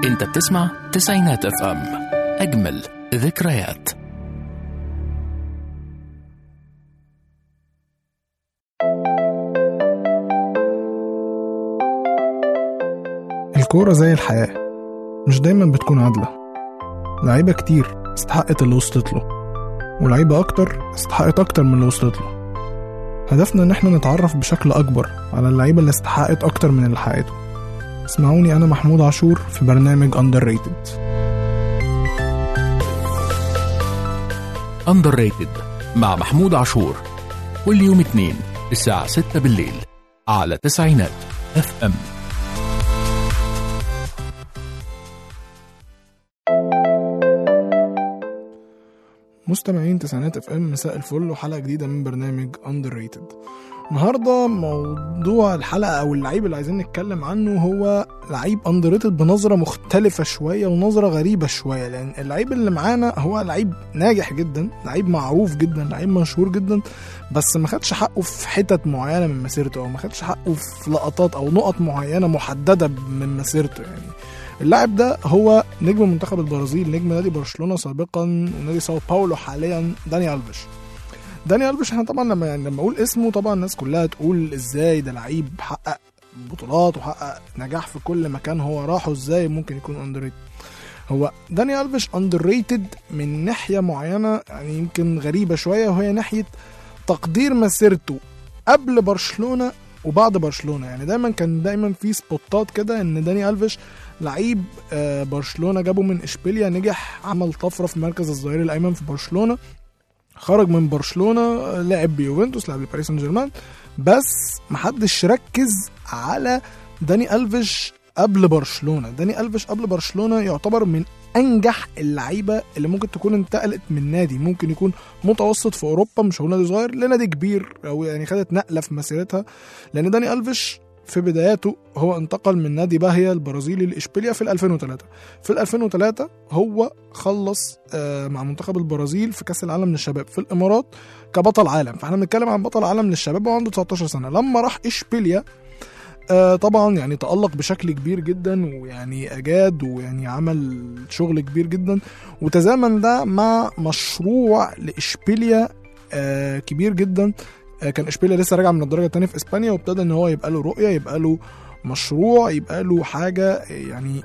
انت بتسمع تسعينات اف ام اجمل ذكريات الكورة زي الحياة مش دايما بتكون عادلة لعيبة كتير استحقت اللي وصلت له ولعيبة أكتر استحقت أكتر من اللي وصلت له هدفنا إن احنا نتعرف بشكل أكبر على اللعيبة اللي استحقت أكتر من اللي حققته اسمعوني أنا محمود عاشور في برنامج Underrated اندر ريتد مع محمود عاشور كل يوم اثنين الساعة 6 بالليل على تسعينات اف ام مستمعين تسعينات اف ام مساء الفل وحلقه جديده من برنامج اندر ريتد النهارده موضوع الحلقه او اللعيب اللي عايزين نتكلم عنه هو لعيب اندر ريتد بنظره مختلفه شويه ونظره غريبه شويه لان اللعيب اللي معانا هو لعيب ناجح جدا لعيب معروف جدا لعيب مشهور جدا بس ما خدش حقه في حتت معينه من مسيرته او ما خدش حقه في لقطات او نقط معينه محدده من مسيرته يعني اللاعب ده هو نجم منتخب البرازيل نجم نادي برشلونه سابقا ونادي ساو باولو حاليا داني الفيش داني الفيش احنا طبعا لما يعني لما اقول اسمه طبعا الناس كلها تقول ازاي ده لعيب حقق بطولات وحقق نجاح في كل مكان هو راحه ازاي ممكن يكون اندر هو داني الفيش اندر ريتد من ناحيه معينه يعني يمكن غريبه شويه وهي ناحيه تقدير مسيرته قبل برشلونه وبعد برشلونه يعني دايما كان دايما في سبوتات كده ان داني الفيش لعيب آه، برشلونه جابه من اشبيليا نجح عمل طفره في مركز الظهير الايمن في برشلونه خرج من برشلونه آه، لعب بيوفنتوس لعب لباريس سان جيرمان بس محدش ركز على داني الفيش قبل برشلونه داني الفيش قبل برشلونه يعتبر من انجح اللعيبه اللي ممكن تكون انتقلت من نادي ممكن يكون متوسط في اوروبا مش هقول نادي صغير لنادي كبير او يعني خدت نقله في مسيرتها لان داني الفيش في بداياته هو انتقل من نادي باهيا البرازيلي لاشبيليا في 2003 في 2003 هو خلص آه، مع منتخب البرازيل في كاس العالم للشباب في الامارات كبطل عالم فاحنا بنتكلم عن بطل عالم للشباب وعنده 19 سنه لما راح اشبيليا آه، طبعا يعني تألق بشكل كبير جدا ويعني أجاد ويعني عمل شغل كبير جدا وتزامن ده مع مشروع لإشبيليا آه، كبير جدا آه، كان اشبيليا لسه راجع من الدرجه الثانيه في اسبانيا وابتدى ان هو يبقى له رؤيه يبقى له مشروع يبقى له حاجه يعني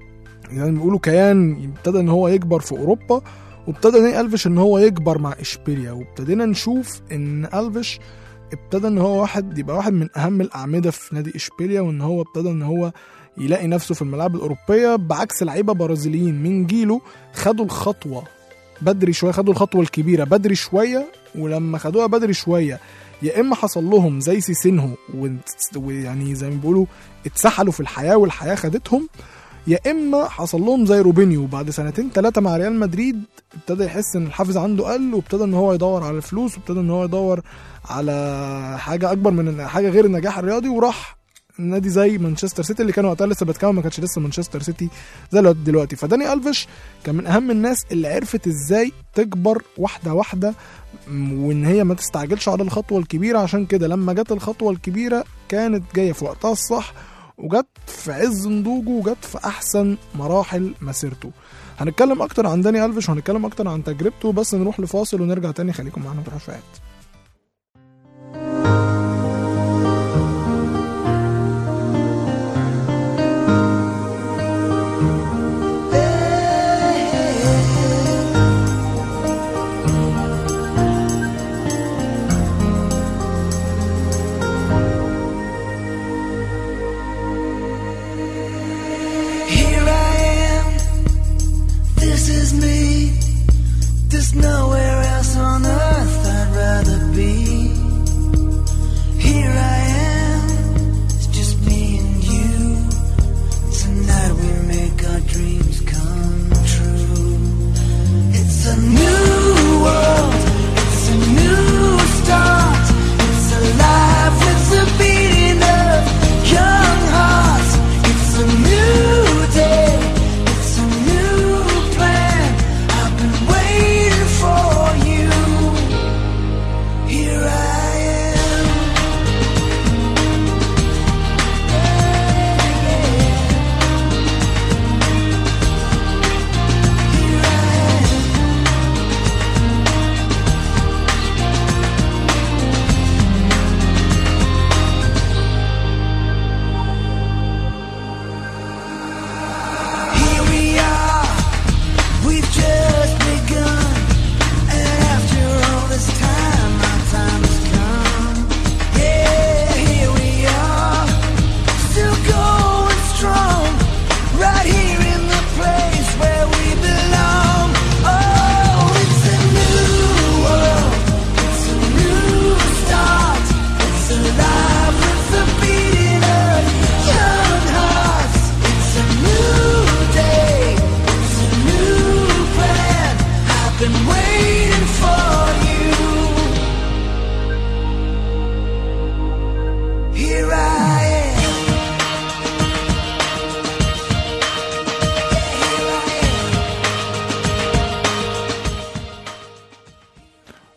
يعني بيقولوا كيان ابتدى ان هو يكبر في اوروبا وابتدى نادي الفيش ان هو يكبر مع اشبيليا وابتدينا نشوف ان الفيش ابتدى ان هو واحد يبقى واحد من اهم الاعمده في نادي اشبيليا وان هو ابتدى ان هو يلاقي نفسه في الملاعب الاوروبيه بعكس لعيبه برازيليين من جيله خدوا الخطوه بدري شويه خدوا الخطوه الكبيره بدري شويه ولما خدوها بدري شويه يا اما حصل لهم زي سيسينهو وانت- ويعني زي ما بيقولوا اتسحلوا في الحياه والحياه خدتهم يا اما حصل لهم زي روبينيو بعد سنتين ثلاثه مع ريال مدريد ابتدى يحس ان الحافز عنده قل وابتدى ان هو يدور على الفلوس وابتدى ان هو يدور على حاجه اكبر من حاجه غير النجاح الرياضي وراح نادي زي مانشستر سيتي اللي كان وقتها لسه بتكون ما كانش لسه مانشستر سيتي زي الوقت دلوقتي فداني الفيش كان من اهم الناس اللي عرفت ازاي تكبر واحده واحده م- وان هي ما تستعجلش على الخطوه الكبيره عشان كده لما جت الخطوه الكبيره كانت جايه في وقتها الصح وجت في عز نضوجه وجت في احسن مراحل مسيرته هنتكلم اكتر عن داني الفيش وهنتكلم اكتر عن تجربته بس نروح لفاصل ونرجع تاني خليكم معانا تروحوا شويه Here I am, this is me. There's nowhere else on earth I'd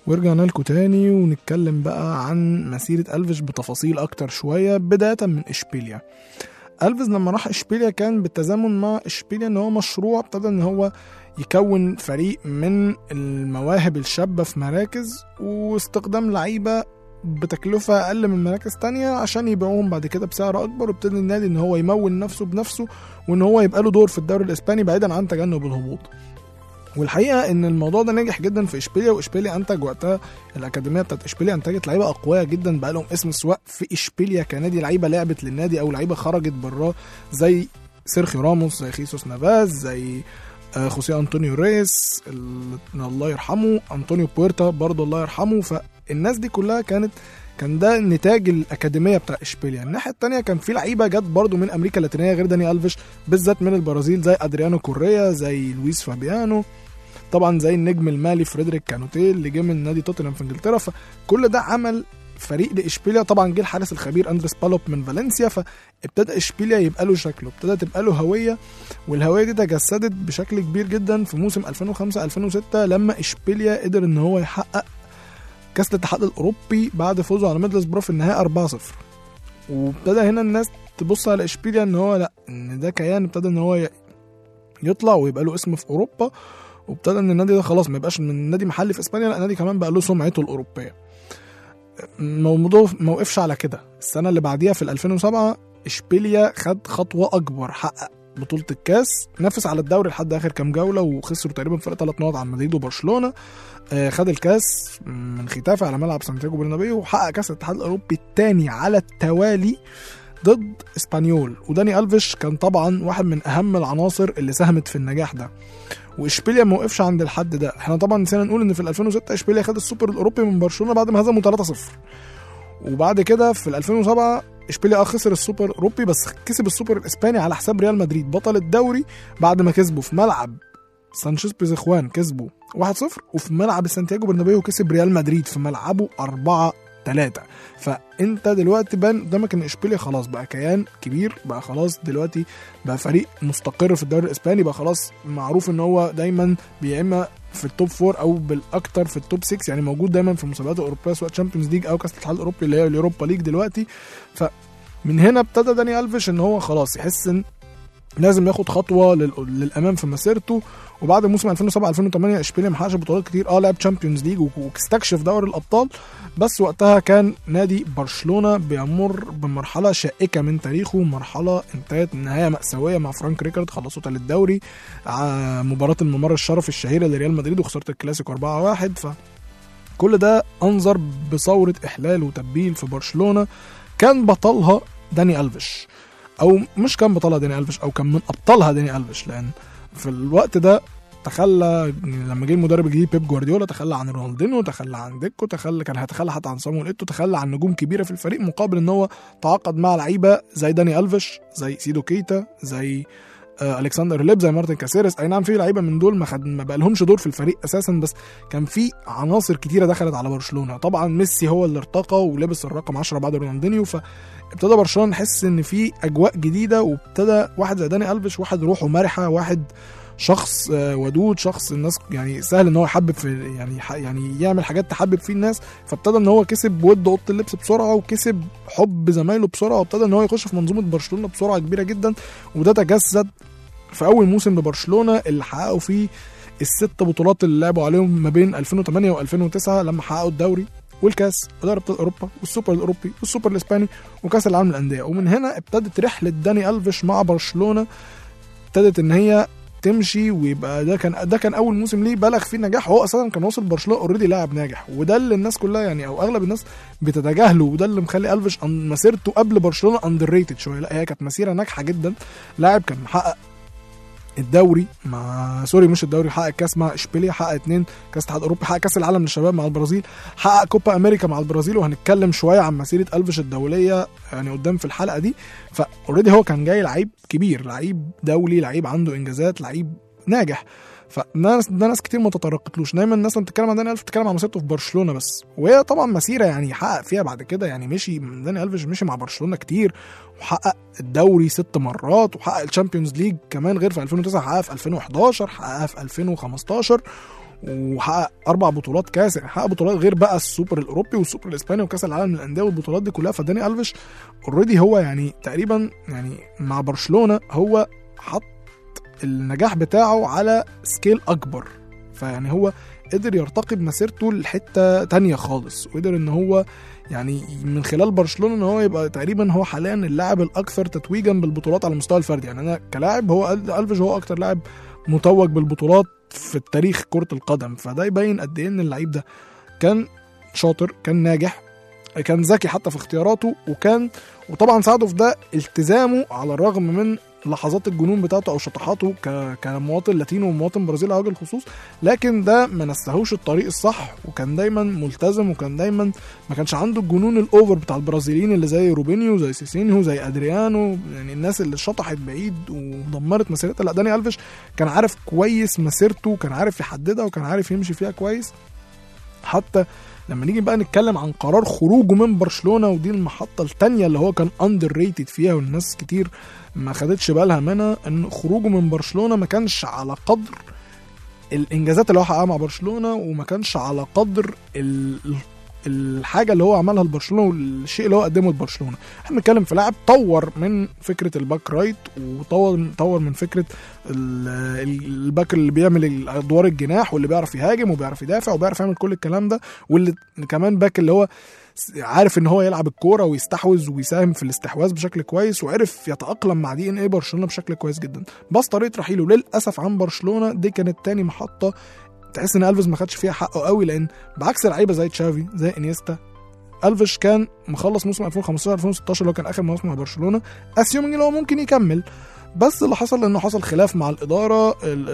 ورجعنا لكم تاني ونتكلم بقى عن مسيرة ألفيش بتفاصيل أكتر شوية بداية من إشبيليا ألفيس لما راح إشبيليا كان بالتزامن مع إشبيليا إن هو مشروع ابتدى إن هو يكون فريق من المواهب الشابة في مراكز واستخدام لعيبة بتكلفة أقل من مراكز تانية عشان يبيعوهم بعد كده بسعر أكبر وابتدى النادي إن هو يمول نفسه بنفسه وإن هو يبقى له دور في الدوري الإسباني بعيدا عن تجنب الهبوط والحقيقه ان الموضوع ده نجح جدا في اشبيليا واشبيليا انتج وقتها الاكاديميه بتاعت اشبيليا انتجت لعيبه اقوياء جدا بقى لهم اسم سواء في اشبيليا كنادي لعيبه لعبت للنادي او لعيبه خرجت براه زي سيرخيو راموس زي خيسوس نافاز زي آه، خوسيه انطونيو ريس ال- الله يرحمه انطونيو بويرتا برضه الله يرحمه فالناس دي كلها كانت كان ده نتاج الاكاديميه بتاع اشبيليا الناحيه التانية كان في لعيبه جت برضه من امريكا اللاتينيه غير داني الفيش بالذات من البرازيل زي ادريانو كوريا زي لويس فابيانو طبعا زي النجم المالي فريدريك كانوتيل اللي جه من نادي توتنهام في انجلترا فكل ده عمل فريق لاشبيليا طبعا جه الحارس الخبير اندريس بالوب من فالنسيا فابتدى اشبيليا يبقى له شكله ابتدى تبقى له هويه والهويه دي تجسدت بشكل كبير جدا في موسم 2005 2006 لما اشبيليا قدر ان هو يحقق كاس الاتحاد الاوروبي بعد فوزه على ميدلسبرو في النهائي 4-0 وابتدى هنا الناس تبص على اشبيليا ان هو لا ان ده كيان ابتدى ان هو ي- يطلع ويبقى له اسم في اوروبا وابتدى ان النادي ده خلاص ما يبقاش من نادي محلي في اسبانيا لا نادي كمان بقى له سمعته الاوروبيه الموضوع ما وقفش على كده السنه اللي بعديها في 2007 اشبيليا خد خطوه اكبر حقق بطوله الكاس نافس على الدوري لحد اخر كام جوله وخسروا تقريبا فرق ثلاث نقط عن مدريد وبرشلونه آه، خد الكاس من ختافه على ملعب سانتياغو برنابيو وحقق كاس الاتحاد الاوروبي الثاني على التوالي ضد اسبانيول وداني الفيش كان طبعا واحد من اهم العناصر اللي ساهمت في النجاح ده واشبيليا ما وقفش عند الحد ده احنا طبعا نسينا نقول ان في 2006 اشبيليا خد السوبر الاوروبي من برشلونه بعد ما هزموا 3-0 وبعد كده في 2007 اشبيليا اه خسر السوبر الاوروبي بس كسب السوبر الاسباني على حساب ريال مدريد بطل الدوري بعد ما كسبوا في ملعب سانشيز بيزخوان كسبوا 1-0 وفي ملعب سانتياغو برنابيو كسب ريال مدريد في ملعبه 4 3 فانت دلوقتي بان قدامك ان اشبيليا خلاص بقى كيان كبير بقى خلاص دلوقتي بقى فريق مستقر في الدوري الاسباني بقى خلاص معروف ان هو دايما يا اما في التوب فور او بالاكتر في التوب 6 يعني موجود دايما في المسابقات الاوروبيه سواء تشامبيونز ليج او كاس الاتحاد الاوروبي اللي هي اليوروبا ليج دلوقتي فمن هنا ابتدى داني الفيش ان هو خلاص يحس ان لازم ياخد خطوه لل- للامام في مسيرته وبعد موسم 2007 2008 اشبيليا ما حققش بطولات كتير اه لعب تشامبيونز ليج واستكشف دوري الابطال بس وقتها كان نادي برشلونه بيمر بمرحله شائكه من تاريخه مرحله انتهت نهايه ماساويه مع فرانك ريكارد خلصوا تالت دوري ع- مباراه الممر الشرفي الشهيره لريال مدريد وخساره الكلاسيكو 4-1 ف كل ده انظر بثوره احلال وتبديل في برشلونه كان بطلها داني الفيش او مش كان بطلها داني الفيش او كان من ابطالها داني الفيش لان في الوقت ده تخلى لما جه المدرب الجديد بيب جوارديولا تخلى عن رونالدينو تخلى عن ديكو تخلى كان هيتخلى حتى عن صامويل ايتو تخلى عن نجوم كبيره في الفريق مقابل ان هو تعاقد مع لعيبه زي داني الفيش زي سيدو كيتا زي آه الكسندر ليب زي مارتن كاسيرس اي نعم في لعيبه من دول ما خد ما بقى لهمش دور في الفريق اساسا بس كان في عناصر كتيره دخلت على برشلونه طبعا ميسي هو اللي ارتقى ولبس الرقم 10 بعد رونالدينيو فابتدى برشلونه نحس ان في اجواء جديده وابتدى واحد زي داني الفيش واحد روحه مرحه واحد شخص آه، ودود شخص الناس يعني سهل ان هو يحبب في يعني ح- يعني يعمل حاجات تحبب فيه الناس فابتدى ان هو كسب ود اوضه اللبس بسرعه وكسب حب زمايله بسرعه وابتدى ان هو يخش في منظومه برشلونه بسرعه كبيره جدا وده تجسد في اول موسم لبرشلونه اللي حققوا فيه الست بطولات اللي لعبوا عليهم ما بين 2008 و2009 لما حققوا الدوري والكاس ودوري ابطال اوروبا والسوبر الاوروبي والسوبر الاسباني وكاس العالم للانديه ومن هنا ابتدت رحله داني الفيش مع برشلونه ابتدت ان هي تمشي ويبقى ده كان ده كان اول موسم ليه بلغ فيه النجاح هو اساسا كان واصل برشلونه اوريدي لاعب ناجح وده اللي الناس كلها يعني او اغلب الناس بتتجاهله وده اللي مخلي الفيش أن- مسيرته قبل برشلونه اندر ريتد شويه لا هي كانت مسيره ناجحه جدا لاعب كان محقق الدوري مع سوري مش الدوري حقق كاس مع اشبيليا حقق اتنين كاس اتحاد اوروبي حقق كاس العالم للشباب مع البرازيل حقق كوبا امريكا مع البرازيل وهنتكلم شويه عن مسيره الفيش الدوليه يعني قدام في الحلقه دي فاوريدي هو كان جاي لعيب كبير لعيب دولي لعيب عنده انجازات لعيب ناجح فناس ده ناس كتير ما تطرقتلوش دايما الناس لما بتتكلم عن داني الف بتتكلم عن مسيرته في برشلونه بس وهي طبعا مسيره يعني حقق فيها بعد كده يعني مشي داني الفيش مشي مع برشلونه كتير وحقق الدوري ست مرات وحقق الشامبيونز ليج كمان غير في 2009 حققها في 2011 حققها في 2015 وحقق اربع بطولات كاس يعني حقق بطولات غير بقى السوبر الاوروبي والسوبر الاسباني وكاس العالم للانديه والبطولات دي كلها فداني الفيش اوريدي هو يعني تقريبا يعني مع برشلونه هو حط النجاح بتاعه على سكيل اكبر فيعني هو قدر يرتقي بمسيرته لحته تانية خالص وقدر ان هو يعني من خلال برشلونه ان هو يبقى تقريبا هو حاليا اللاعب الاكثر تتويجا بالبطولات على المستوى الفردي يعني انا كلاعب هو الفيش هو اكتر لاعب متوج بالبطولات في التاريخ كره القدم فده يبين قد ايه ان اللعيب ده كان شاطر كان ناجح كان ذكي حتى في اختياراته وكان وطبعا ساعده في ده التزامه على الرغم من لحظات الجنون بتاعته او شطحاته ك... كمواطن لاتينو ومواطن برازيلي على وجه الخصوص لكن ده ما نسهوش الطريق الصح وكان دايما ملتزم وكان دايما ما كانش عنده الجنون الاوفر بتاع البرازيليين اللي زي روبينيو زي سيسينيو زي ادريانو يعني الناس اللي شطحت بعيد ودمرت مسيرتها لا داني الفيش كان عارف كويس مسيرته كان عارف يحددها وكان عارف يمشي فيها كويس حتى لما نيجي بقى نتكلم عن قرار خروجه من برشلونه ودي المحطه الثانيه اللي هو كان اندر ريتد فيها والناس كتير ما خدتش بالها منها ان خروجه من برشلونه ما كانش على قدر الانجازات اللي هو حققها مع برشلونه وما كانش على قدر ال الحاجه اللي هو عملها لبرشلونه والشيء اللي هو قدمه لبرشلونه احنا بنتكلم في لاعب طور من فكره الباك رايت وطور طور من فكره الباك اللي بيعمل ادوار الجناح واللي بيعرف يهاجم وبيعرف يدافع وبيعرف يعمل كل الكلام ده واللي كمان باك اللي هو عارف ان هو يلعب الكوره ويستحوذ ويساهم في الاستحواذ بشكل كويس وعرف يتاقلم مع دي ان ايه برشلونه بشكل كويس جدا بس طريقه رحيله للاسف عن برشلونه دي كانت تاني محطه تحس ان الفيز ما خدش فيها حقه قوي لان بعكس لعيبه زي تشافي زي انيستا الفيش كان مخلص موسم 2015 2016 اللي هو كان اخر موسم مع برشلونه اسيومنج ان هو ممكن يكمل بس اللي حصل انه حصل خلاف مع الاداره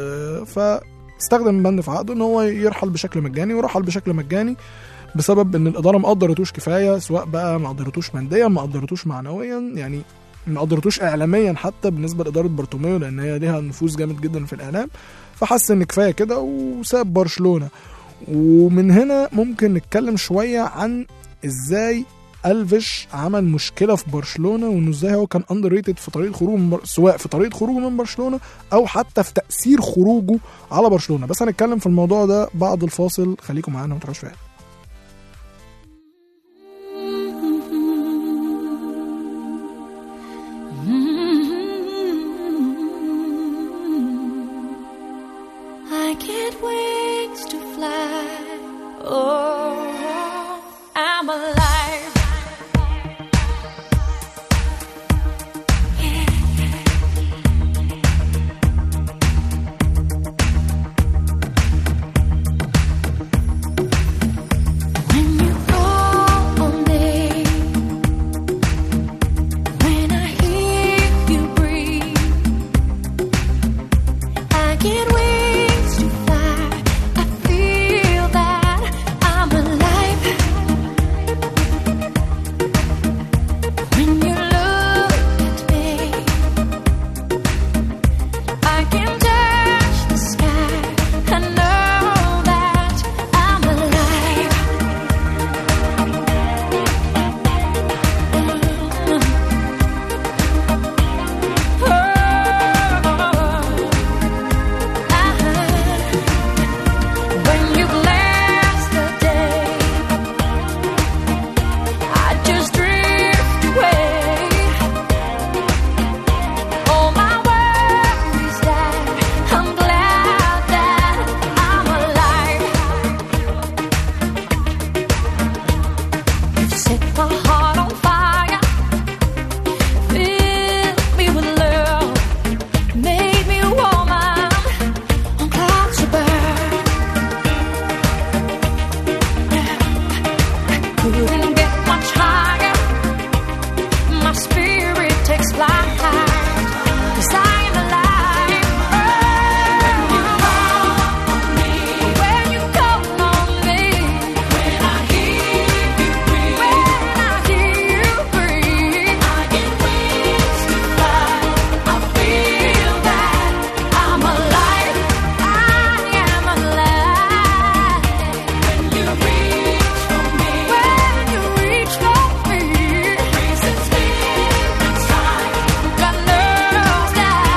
فاستخدم بند في عقده ان هو يرحل بشكل مجاني ورحل بشكل مجاني بسبب ان الاداره ما قدرتوش كفايه سواء بقى ما قدرتوش ماديا ما قدرتوش معنويا يعني ما قدرتوش اعلاميا حتى بالنسبه لاداره بارتوميو لان هي ليها نفوذ جامد جدا في الاعلام فحس ان كفايه كده وساب برشلونه ومن هنا ممكن نتكلم شويه عن ازاي الفيش عمل مشكله في برشلونه وانه ازاي هو كان اندر ريتد في طريقه خروجه من بر... سواء في طريقه خروجه من برشلونه او حتى في تاثير خروجه على برشلونه بس هنتكلم في الموضوع ده بعد الفاصل خليكم معانا ما تروحوش فين I get wings to fly. Oh, I'm alive. When you call on me, when I hear you breathe. I get wings to fly. I feel that I'm alive. When you look at me, I can touch the sky. I know that I'm alive. Oh. When you bless the day, I just drift away. All my worries that I'm glad that I'm alive. You've set my heart on fire, filled me with love, made me a woman on clouds above. Couldn't get much higher. My spirit takes flight. 'Cause I'm alive. When you call on me, when I hear you breathe, when I hear you breathe, I get wings to fly. I feel that I'm alive. I am alive. When you reach for me, when you reach for me, freezes me inside. God knows that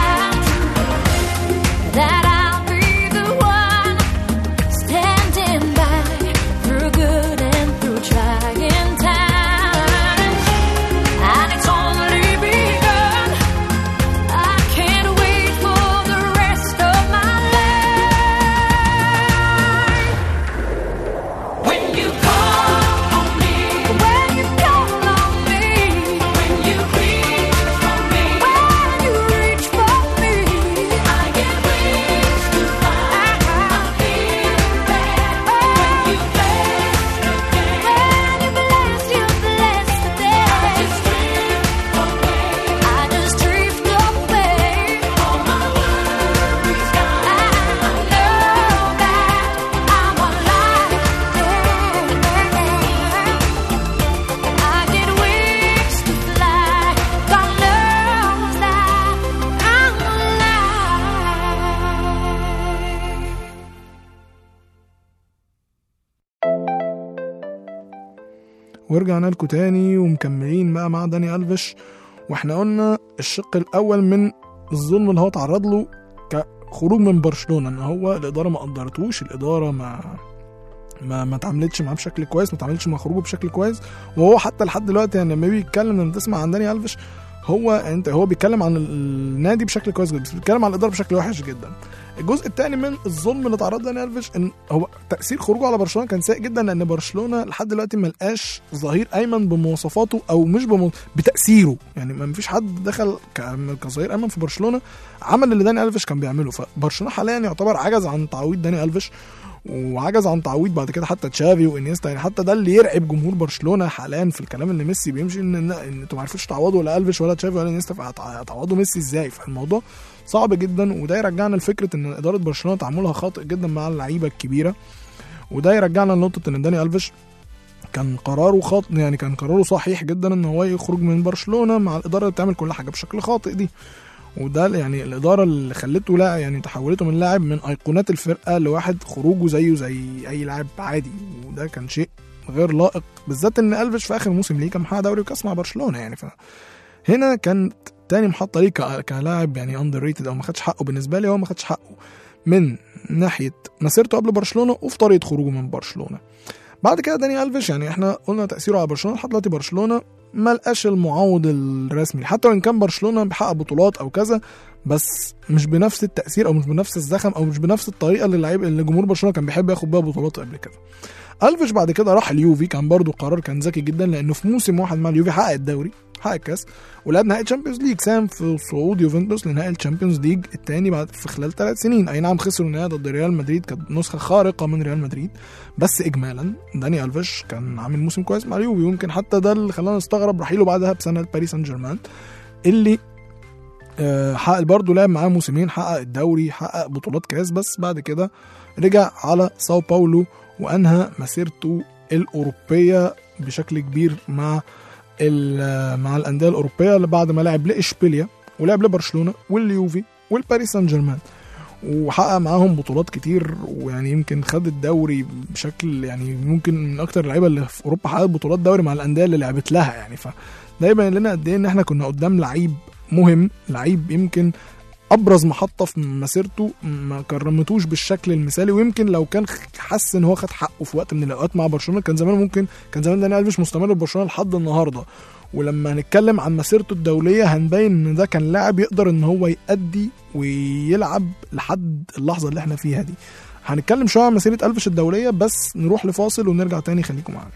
ورجعنا لكم تاني ومكملين بقى مع داني ألفيش واحنا قلنا الشق الأول من الظلم اللي هو تعرض له كخروج من برشلونة ان هو الإدارة ما قدرتوش الإدارة ما ما ما اتعاملتش معاه بشكل كويس ما اتعاملتش مع خروجه بشكل كويس وهو حتى لحد دلوقتي يعني لما بيتكلم لما تسمع عن داني ألفيش هو انت هو بيتكلم عن النادي بشكل كويس جدا بس بيتكلم عن الاداره بشكل وحش جدا الجزء الثاني من الظلم اللي تعرض له داني الفيش ان هو تاثير خروجه على برشلونه كان سيء جدا لان برشلونه لحد دلوقتي ما لقاش ظهير ايمن بمواصفاته او مش بمو... بتاثيره يعني ما فيش حد دخل ك... كظهير ايمن في برشلونه عمل اللي داني الفيش كان بيعمله فبرشلونه حاليا يعتبر عجز عن تعويض داني الفيش وعجز عن تعويض بعد كده حتى تشافي وانيستا يعني حتى ده اللي يرعب جمهور برشلونه حاليا في الكلام اللي ميسي بيمشي ان ان إن انتوا ما عرفتوش تعوضوا ولا الفيش ولا تشافي ولا انيستا فهتعوضوا ميسي ازاي فالموضوع صعب جدا وده يرجعنا لفكره ان اداره برشلونه تعاملها خاطئ جدا مع اللعيبه الكبيره وده يرجعنا لنقطه ان داني الفيش كان قراره خاطئ يعني كان قراره صحيح جدا ان هو يخرج من برشلونه مع الاداره اللي بتعمل كل حاجه بشكل خاطئ دي وده يعني الاداره اللي خلته لا يعني تحولته من لاعب من ايقونات الفرقه لواحد خروجه زيه زي اي لاعب عادي وده كان شيء غير لائق بالذات ان الفيش في اخر موسم ليه كان محقق دوري وكاس مع برشلونه يعني فهنا كانت تاني محطه ليه ك- كلاعب يعني اندر ريتد او ما خدش حقه بالنسبه لي هو ما خدش حقه من ناحيه مسيرته قبل برشلونه وفي طريقه خروجه من برشلونه بعد كده داني الفيش يعني احنا قلنا تاثيره على برشلونه لحد دلوقتي برشلونه ما لقاش المعوض الرسمي حتى وان كان برشلونه بيحقق بطولات او كذا بس مش بنفس التاثير او مش بنفس الزخم او مش بنفس الطريقه اللي اللعيب اللي جمهور برشلونه كان بيحب ياخد بيها بطولات قبل كده الفيش بعد كده راح اليوفي كان برضو قرار كان ذكي جدا لانه في موسم واحد مع اليوفي حقق الدوري حقق الكاس ولعب نهائي الشامبيونز ليج ساهم في صعود يوفنتوس لنهائي الشامبيونز ليج الثاني بعد في خلال ثلاث سنين اي نعم خسروا النهائي ضد ريال مدريد كانت نسخه خارقه من ريال مدريد بس اجمالا داني الفيش كان عامل موسم كويس مع اليوفي ويمكن حتى ده اللي خلانا نستغرب رحيله بعدها بسنه باريس سان جيرمان اللي آه، حقق برضه لعب معاه موسمين حقق الدوري حقق بطولات كاس بس بعد كده رجع على ساو باولو وانهى مسيرته الاوروبيه بشكل كبير مع ال- مع الانديه الاوروبيه اللي بعد ما لعب لاشبيليا ولعب لبرشلونه واليوفي والباريس سان جيرمان وحقق معاهم بطولات كتير ويعني يمكن خد الدوري بشكل يعني ممكن من اكتر اللعيبه اللي في اوروبا حققت بطولات دوري مع الانديه اللي لعبت لها يعني فده يبين لنا قد ايه ان احنا كنا قدام لعيب مهم لعيب يمكن ابرز محطه في مسيرته ما كرمتوش بالشكل المثالي ويمكن لو كان حس ان هو خد حقه في وقت من الاوقات مع برشلونه كان زمان ممكن كان زمان داني الفيش مستمر في برشلونه لحد النهارده ولما هنتكلم عن مسيرته الدوليه هنبين ان ده كان لاعب يقدر ان هو يأدي ويلعب لحد اللحظه اللي احنا فيها دي هنتكلم شويه عن مسيره الفيش الدوليه بس نروح لفاصل ونرجع تاني خليكم معانا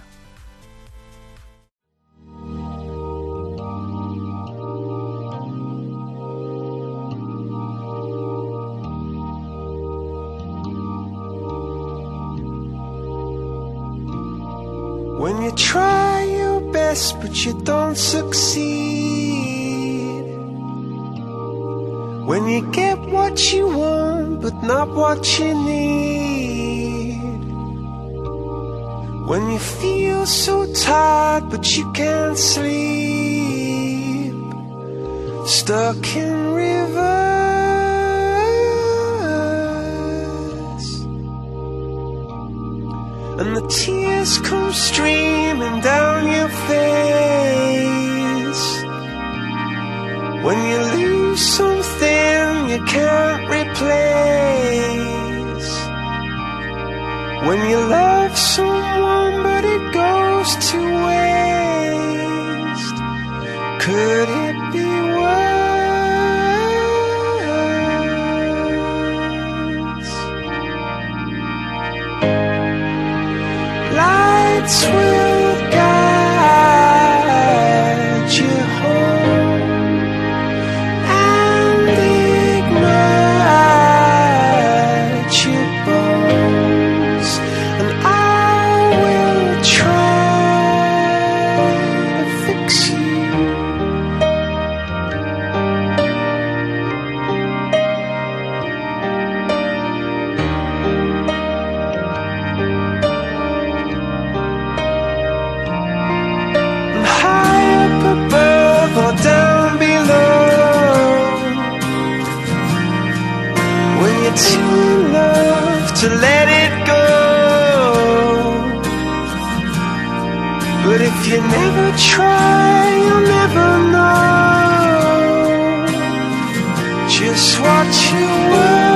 When you try your best but you don't succeed. When you get what you want but not what you need. When you feel so tired but you can't sleep. Stuck in rivers. And the tears come streaming down your face When you lose something you can't replace When you love someone but it goes to waste Could it be worse? Lights will guide you home and ignite your bones, and I will try to fix you. high up above or down below. When you're too in love to let it go. But if If you never try, you'll never know just what you were.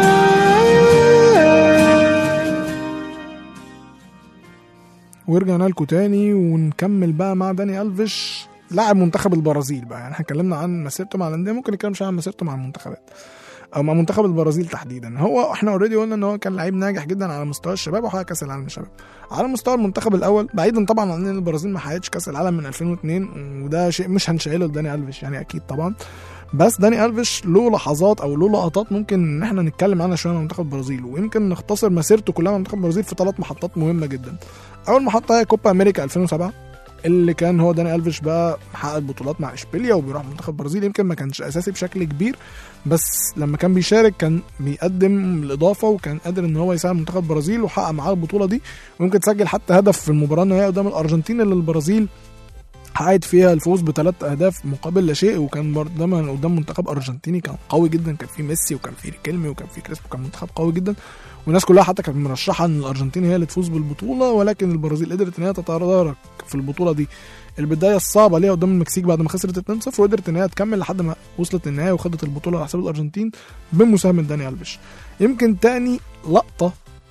ورجعنا لكم تاني ونكمل بقى مع داني الفيش لاعب منتخب البرازيل بقى يعني احنا اتكلمنا عن مسيرته مع الانديه ممكن نتكلم شويه عن مسيرته مع المنتخبات او مع منتخب البرازيل تحديدا هو احنا اوريدي قلنا ان هو كان لعيب ناجح جدا على مستوى الشباب وحقق كاس العالم للشباب على مستوى المنتخب الاول بعيدا طبعا عن ان البرازيل ما حققتش كاس العالم من 2002 وده شيء مش هنشيله لداني الفيش يعني اكيد طبعا بس داني الفيش له لحظات او له لقطات ممكن ان احنا نتكلم عنها شويه مع منتخب البرازيل ويمكن نختصر مسيرته كلها مع منتخب البرازيل في ثلاث محطات مهمه جدا اول محطه هي كوبا امريكا 2007 اللي كان هو داني الفيش بقى محقق بطولات مع اشبيليا وبيروح منتخب البرازيل يمكن ما كانش اساسي بشكل كبير بس لما كان بيشارك كان بيقدم الاضافه وكان قادر ان هو يساعد منتخب البرازيل وحقق معاه البطوله دي ويمكن تسجل حتى هدف في المباراه النهائيه قدام الارجنتين اللي البرازيل حققت فيها الفوز بثلاث اهداف مقابل لا شيء وكان برضه دايما قدام منتخب ارجنتيني كان قوي جدا كان فيه ميسي وكان فيه ريكيلمي وكان فيه كريسبو كان منتخب قوي جدا والناس كلها حتى كانت مرشحه ان الارجنتين هي اللي تفوز بالبطوله ولكن البرازيل قدرت ان هي تتدارك في البطوله دي البدايه الصعبه ليها قدام المكسيك بعد ما خسرت 2-0 وقدرت ان هي تكمل لحد ما وصلت للنهايه وخدت البطوله على حساب الارجنتين بمساهمه داني الفيش يمكن تاني لقطه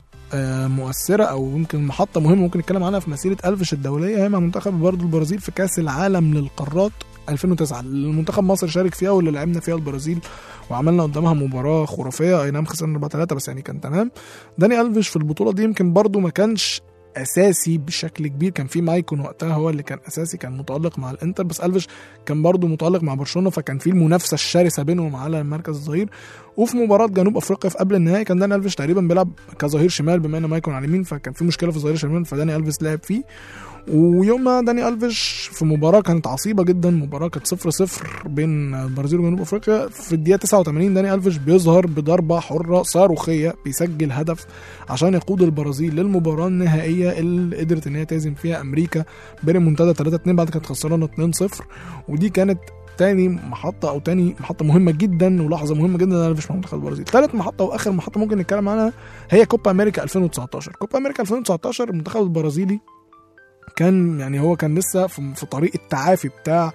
آه، مؤثره او يمكن محطه مهمه ممكن نتكلم عنها في مسيره الفيش الدوليه هي مع منتخب برضه البرازيل في كاس العالم للقارات 2009 المنتخب مصر شارك فيها واللي لعبنا فيها البرازيل وعملنا قدامها مباراه خرافيه اي نعم خسرنا 4 3 بس يعني كان تمام داني الفيش في البطوله دي يمكن برضه ما كانش اساسي بشكل كبير كان في مايكون وقتها هو اللي كان اساسي كان متالق مع الانتر بس الفيش كان برضه متالق مع برشلونه فكان في المنافسه الشرسه بينهم على مركز الظهير وفي مباراه جنوب افريقيا في قبل النهائي كان داني الفيش تقريبا بيلعب كظهير شمال بما ان مايكون على اليمين فكان في مشكله في ظهير الشمال فداني الفيش لعب فيه ويومها داني الفيش في مباراه كانت عصيبه جدا مباراه كانت 0 0 بين البرازيل وجنوب افريقيا في الدقيقه 89 داني الفيش بيظهر بضربه حره صاروخيه بيسجل هدف عشان يقود البرازيل للمباراه النهائيه اللي قدرت ان هي تهزم فيها امريكا بريمونتادا 3 2 بعد كانت خسرانه 2 0 ودي كانت تاني محطة أو تاني محطة مهمة جدا ولحظة مهمة جدا أنا مش مع منتخب البرازيل. تالت محطة وآخر محطة ممكن نتكلم عنها هي كوبا أمريكا 2019. كوبا أمريكا 2019 المنتخب البرازيلي كان يعني هو كان لسه في في طريق التعافي بتاع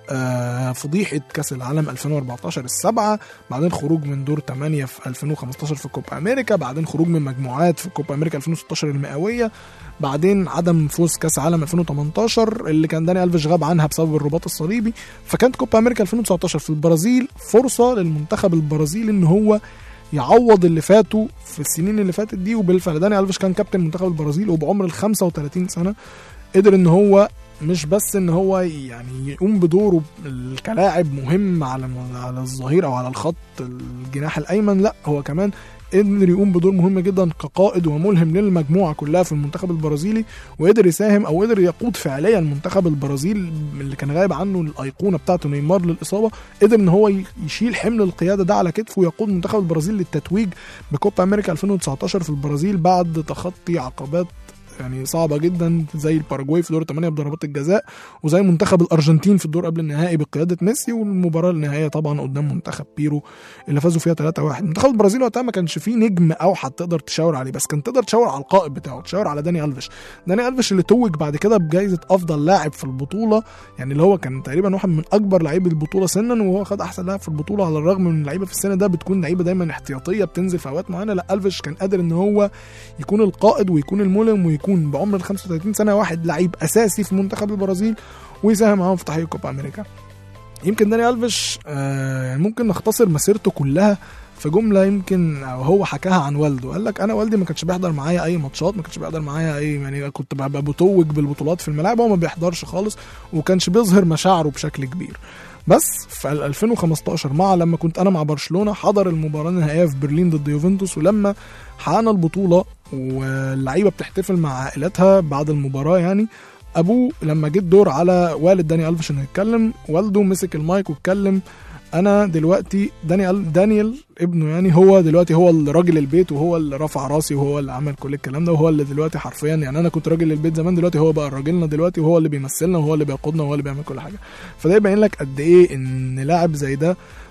آه، فضيحة كأس العالم 2014 السبعة بعدين خروج من دور 8 في 2015 في كوبا أمريكا بعدين خروج من مجموعات في كوبا أمريكا 2016 المئوية بعدين عدم فوز كأس عالم 2018 اللي كان داني ألفيش غاب عنها بسبب الرباط الصليبي فكانت كوبا أمريكا 2019 في البرازيل فرصة للمنتخب البرازيلي إن هو يعوض اللي فاتوا في السنين اللي فاتت دي وبالفعل داني ألفيش كان كابتن منتخب البرازيل وبعمر ال 35 سنة قدر ان هو مش بس ان هو يعني يقوم بدوره كلاعب مهم على على الظهير او على الخط الجناح الايمن لا هو كمان قدر يقوم بدور مهم جدا كقائد وملهم للمجموعه كلها في المنتخب البرازيلي وقدر يساهم او قدر يقود فعليا منتخب البرازيل اللي كان غايب عنه الايقونه بتاعته نيمار للاصابه قدر ان هو يشيل حمل القياده ده على كتفه ويقود منتخب البرازيل للتتويج بكوبا امريكا 2019 في البرازيل بعد تخطي عقبات يعني صعبة جدا زي الباراجواي في دور 8 بضربات الجزاء وزي منتخب الأرجنتين في الدور قبل النهائي بقيادة ميسي والمباراة النهائية طبعا قدام منتخب بيرو اللي فازوا فيها 3-1 منتخب البرازيل وقتها ما كانش فيه نجم أوحد تقدر تشاور عليه بس كان تقدر تشاور على القائد بتاعه تشاور على داني ألفيش داني ألفيش اللي توج بعد كده بجائزة أفضل لاعب في البطولة يعني اللي هو كان تقريبا واحد من أكبر لعيبة البطولة سنا وهو خد أحسن لاعب في البطولة على الرغم من اللعيبة في السن ده بتكون لعيبة دايما احتياطية بتنزل في أوقات معينة لا ألفيش كان قادر إن هو يكون القائد ويكون الملهم ويكون بعمر ال 35 سنه واحد لعيب اساسي في منتخب البرازيل ويساهم معاهم في تحقيق كوبا امريكا يمكن داني الفيش آه يعني ممكن نختصر مسيرته كلها في جمله يمكن أو هو حكاها عن والده قال لك انا والدي ما كانش بيحضر معايا اي ماتشات ما كانش بيحضر معايا اي يعني كنت ببقى بتوج بالبطولات في الملاعب هو ما بيحضرش خالص وكانش بيظهر مشاعره بشكل كبير بس في 2015 مع لما كنت انا مع برشلونه حضر المباراه النهائيه في برلين ضد يوفنتوس ولما حققنا البطوله واللعيبه بتحتفل مع عائلاتها بعد المباراه يعني ابوه لما جه الدور على والد داني الفيش انه يتكلم والده مسك المايك واتكلم انا دلوقتي دانيال دانيال ابنه يعني هو دلوقتي هو اللي راجل البيت وهو اللي رفع راسي وهو اللي عمل كل الكلام ده وهو اللي دلوقتي حرفيا يعني انا كنت راجل البيت زمان دلوقتي هو بقى راجلنا دلوقتي وهو اللي بيمثلنا وهو اللي بيقودنا وهو اللي بيعمل كل حاجه فده يبين لك قد ايه ان لاعب زي ده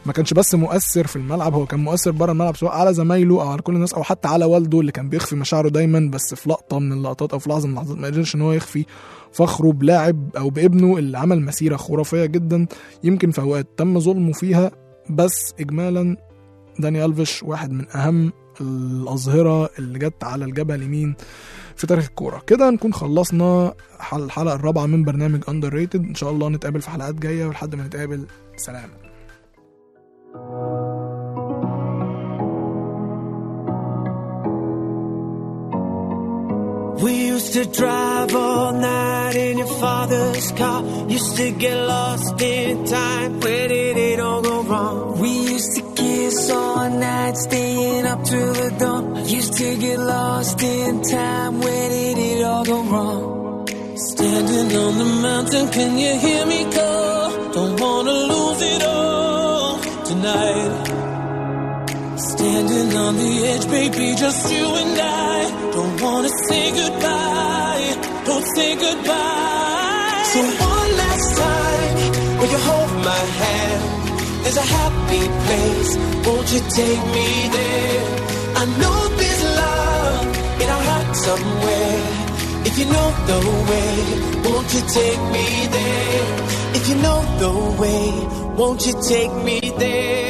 ما كانش بس مؤثر في الملعب هو كان مؤثر بره الملعب سواء على زمايله او على كل الناس او حتى على والده اللي كان بيخفي مشاعره دايما بس في لقطه من اللقطات او في لحظه من اللحظات ما قدرش ان هو يخفي فخره بلاعب او بابنه اللي عمل مسيره خرافيه جدا يمكن في اوقات تم ظلمه فيها بس اجمالا داني الفيش واحد من اهم الاظهره اللي جت على الجبهه اليمين في تاريخ الكوره كده نكون خلصنا حل- الحلقه الرابعه من برنامج اندر ريتد ان شاء الله نتقابل في حلقات جايه ولحد ما نتقابل سلام We used to drive all night in your father's car. Used to get lost in time. Where did it all go wrong? We used to kiss all night, staying up till the dawn. I used to get lost in time. Where did it all go wrong? Standing on the mountain, can you hear me call? Don't wanna lose it all tonight. Standing on the edge, baby, just you and I. Don't wanna say goodbye. Don't say goodbye. So one last time, will you hold my hand? There's a happy place. Won't you take me there? I know there's love in our hearts somewhere. If you know the way, won't you take me there? If you know the way, won't you take me there?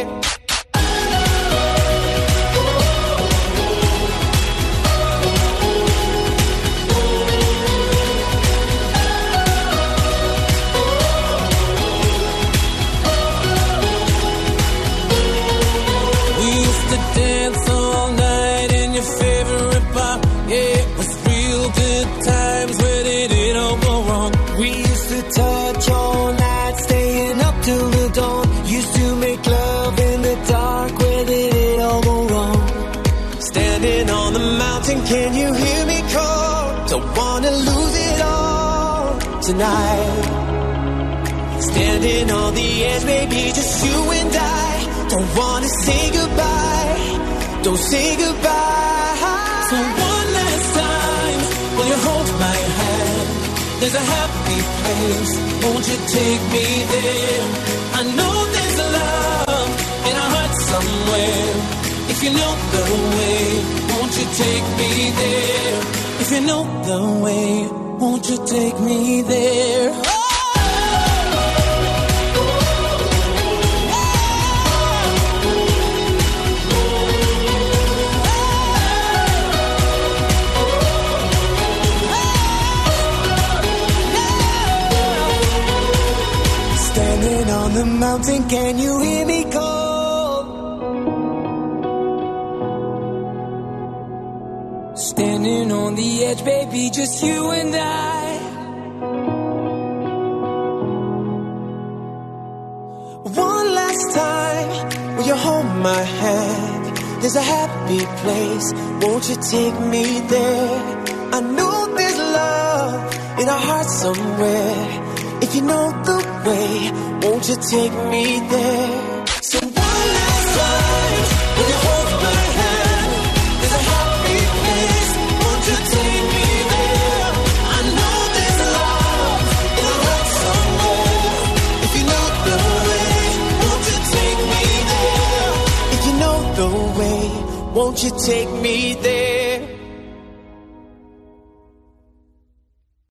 We used to dance all night in your favorite bar. Yeah, it was real good times. Where did it all go wrong? We used to touch all night, staying up till the dawn. Used to make love in the dark. Where did it all go wrong? Standing on the mountain, can you hear me call? Don't wanna lose it all tonight. Standing on the edge, maybe just you and I. Don't wanna say goodbye. Don't say goodbye. So one last time, will you hold my hand? There's a happy place. Won't you take me there? I know there's love in our hearts somewhere. If you know the way, won't you take me there? If you know the way, won't you take me there? Standing on the mountain, can you hear me call? Standing on the edge, baby, just you and I. One last time, will you hold my hand? There's a happy place, won't you take me there? I know there's love in our hearts somewhere. If you know the way, won't you take me there? So one last time, will you hold my hand? There's a happy place, won't you take me there? I know there's love in our hearts somewhere. If you know the way, won't you take me there? If you know the way, won't you take me there?